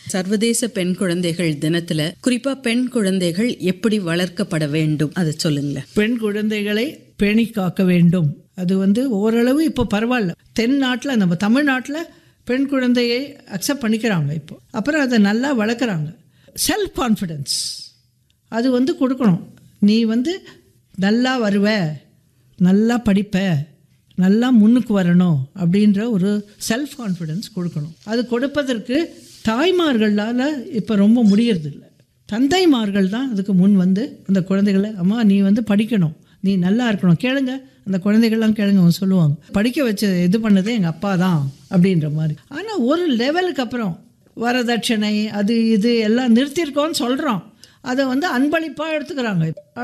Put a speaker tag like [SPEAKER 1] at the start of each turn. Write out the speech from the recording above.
[SPEAKER 1] சர்வதேச பெண் குழந்தைகள் தினத்துல குறிப்பா பெண் குழந்தைகள் எப்படி வளர்க்கப்பட வேண்டும் அதை சொல்லுங்களேன்
[SPEAKER 2] பெண் குழந்தைகளை பேணி காக்க வேண்டும் அது வந்து ஓரளவு இப்போ பரவாயில்ல தென் நாட்டில் நம்ம தமிழ்நாட்டில் பெண் குழந்தையை அக்செப்ட் பண்ணிக்கிறாங்க இப்போ அப்புறம் அதை நல்லா வளர்க்குறாங்க செல்ஃப் கான்ஃபிடென்ஸ் அது வந்து கொடுக்கணும் நீ வந்து நல்லா வருவ நல்லா படிப்ப நல்லா முன்னுக்கு வரணும் அப்படின்ற ஒரு செல்ஃப் கான்ஃபிடென்ஸ் கொடுக்கணும் அது கொடுப்பதற்கு தாய்மார்களால் இப்போ ரொம்ப முடியறதில்ல தந்தைமார்கள் தான் அதுக்கு முன் வந்து அந்த குழந்தைகளை அம்மா நீ வந்து படிக்கணும் நீ நல்லா இருக்கணும் கேளுங்க அந்த குழந்தைகள்லாம் கேளுங்க அவங்க சொல்லுவாங்க படிக்க வச்ச இது பண்ணதே எங்கள் அப்பா தான் அப்படின்ற மாதிரி ஆனால் ஒரு லெவலுக்கு அப்புறம் வரதட்சணை அது இது எல்லாம் நிறுத்தியிருக்கோன்னு சொல்கிறோம் அதை வந்து அன்பளிப்பாக எடுத்துக்கிறாங்க